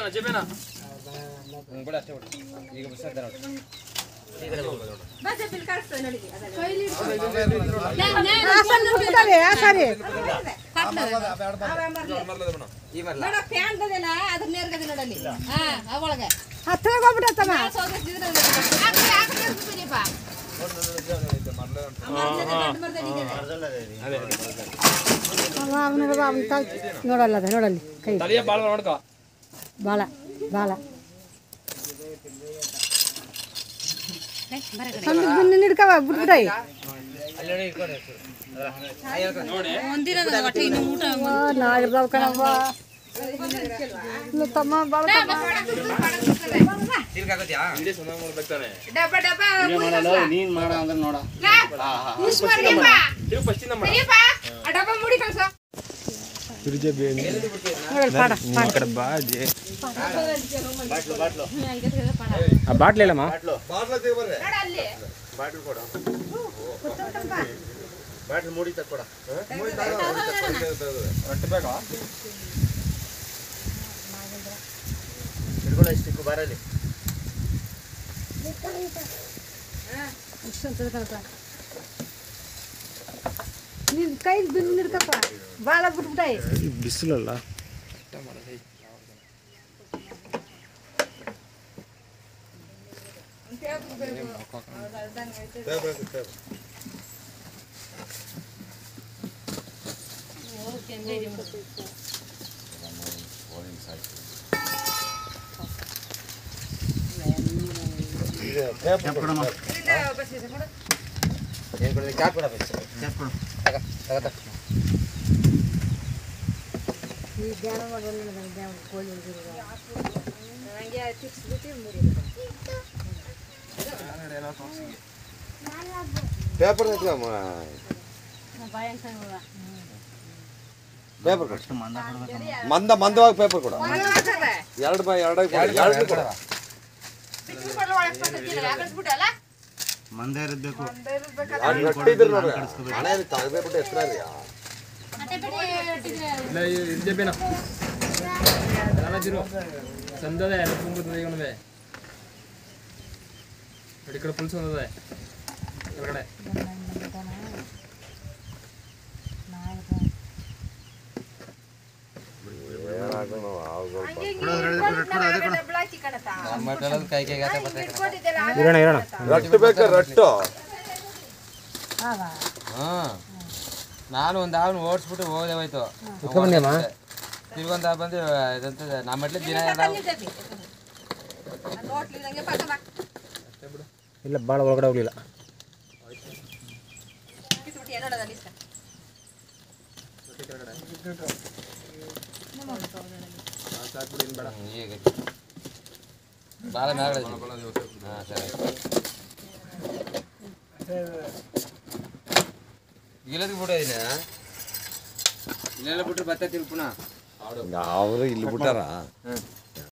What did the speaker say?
ಜೇಬೇನ ಕೂಡ ಅಷ್ಟೇ ಬಿಡು ಈಗ ಬಿಸಾಡ್ತಾರೆ ನೋಡಿ ಈ ಮರ್ಲ ಅದ್ರ ನೇರ್ಗದೆ ನೋಡಲ್ಲಿ ಹಾ ಅವಳಗೆ ಹತ್ತಿರ ಹೋಗ್ಬಿಟ್ಟತ್ತಮ್ಮ ಅವನಿಗೆ ಅವನ ನೋಡಲ್ಲ ಅದ ನೋಡಲ್ಲಿ ಕೈ ತಲೆಯ ಬಾಳ ನೋಡ್ಕೋ ಬಾಳ ಬಾಳ ಒಂದು ಗುಂಡಿ ಹಿಡ್ಕವ ಬಿಟ್ಬಿಟ್ಟಾಯಿ ಅಲ್ಲಿ ನೋಡಿ ಇಟ್ಕೊಡಿ ನೋಡಿ ಒಂದಿನ ಒಟ್ಟು ಇನ್ನು ಊಟ ನಾಗಿರ್ದಾವ ಕಣವ್ವ ಇಲ್ಲ ತಮ್ಮ ಬಾಳ ತಿರ್ಗಾಕತ್ಯಾ ಹಿಂದೆ ಸುಮ್ಮನೆ ಮಾಡ್ಬೇಕು ತಾನೆ ಡಬ್ಬ ಡಬ್ಬ ನೀನ್ ಮಾಡ ಅಂದ್ರೆ ನೋಡ ತಿರುಗಿ ಫಸ್ಟಿಂದ ಮಾಡ ಆ ಡಬ್ಬ ಮುಡಿ ಕಳ್ಸೋ ನೋಡಲ್ಲ ಪಾಡ ಬಾಟ್ಲಿ ಇಲ್ಲಮ್ಮ ಬಾಟ್ಲು ಕೊಡ ಬಾಟ್ಲು ಮೂಡಿ ತಕ್ಕೊಡ ಹಿಡ್ಕೊಳ್ಳೋ ಇಷ್ಟಿಕ್ಕು ಬಾರಲ್ಲಿ ನಿನ್ ಕೈ ಬಿಂದು ಹಿಡ್ಕಪ್ಪ ಬಾಳ ಬಿಟ್ಬಿಟ್ಟಾಯಿ ಬಿಸಿಲಲ್ಲ ಏನ್ ಕೊಡಿದೆ ಕ್ಯಾಪ್ ಕೊಡ ಬೇಕು ತಗ ತಗ ತಗ ಪೇಪರ್ ಎತ್ಕಮ್ಮ ಪೇಪರ್ ಕೊಡು ಮಂದ ಮಂದವಾಗಿ ಪೇಪರ್ ಕೊಡ ಎರಡು ಬೈ ಎರಡಾಗಿ ಕೊಡು ಎರಡು ಕೊಡ ಮಂದೆ ಇರಬೇಕು ಅದು ಗಟ್ಟಿ ಇದ್ರೆ ನೋಡ್ರಿ ಹಣೆ ತಗದ್ಬಿಟ್ಟು ಎತ್ತರ ಇಲ್ಲ ಇದು ಜೇಬೇನ ತಿರು ಸಂದದೆ ಎಲ್ಲ ತುಂಬುತ್ತದೆ ಇವನದೆ ಈ ಕಡೆ ಫುಲ್ ಸಂದದೆ ಕೆಳಗಡೆ ನಮ್ಮ ಕಲದ ಕೈ ಕೈ ಗಾತ ಬರ್ತಾರೆ ಇರೋಣ ಇರೋಣ ರಟ್ಟು ಬೇಕಾ ರಟ್ಟು ಹಾ ನಾನು ಒಂದು ಅವನು ಓಡಿಸ್ಬಿಟ್ಟು ಹೋದೆ ಹೋಯ್ತು ತಿರ್ಗೊಂತ ಬಂದು ಇದಂತ ನಮ್ಮ ಮಟ್ಲಿ ದಿನ ಎರಡು ನೋಟ್ಲಿದಂಗೆ ಪಾಠ ಇಲ್ಲ ಭಾಳ ಒಳಗಡೆ ಹೋಗ್ಲಿಲ್ಲ ಕಿತ್ಬಿಟ್ಟು ಏನೋಡದಲ್ಲಿ ಇಷ್ಟ ಈಗ ಭಾಳ ಮ್ಯಾಗ ಹಾಂ ಸರಿ ಇಲ್ಲದಕ್ಕೆ ಬಿಡೋ ಇದನ್ನ ಇಲ್ಲೆಲ್ಲ ಬಿಟ್ರೆ ಬತ್ತ ತಿರ್ಗಿ ಪುನಃ ಅವರು ಇಲ್ಲಿ ಬಿಟ್ಟಾರ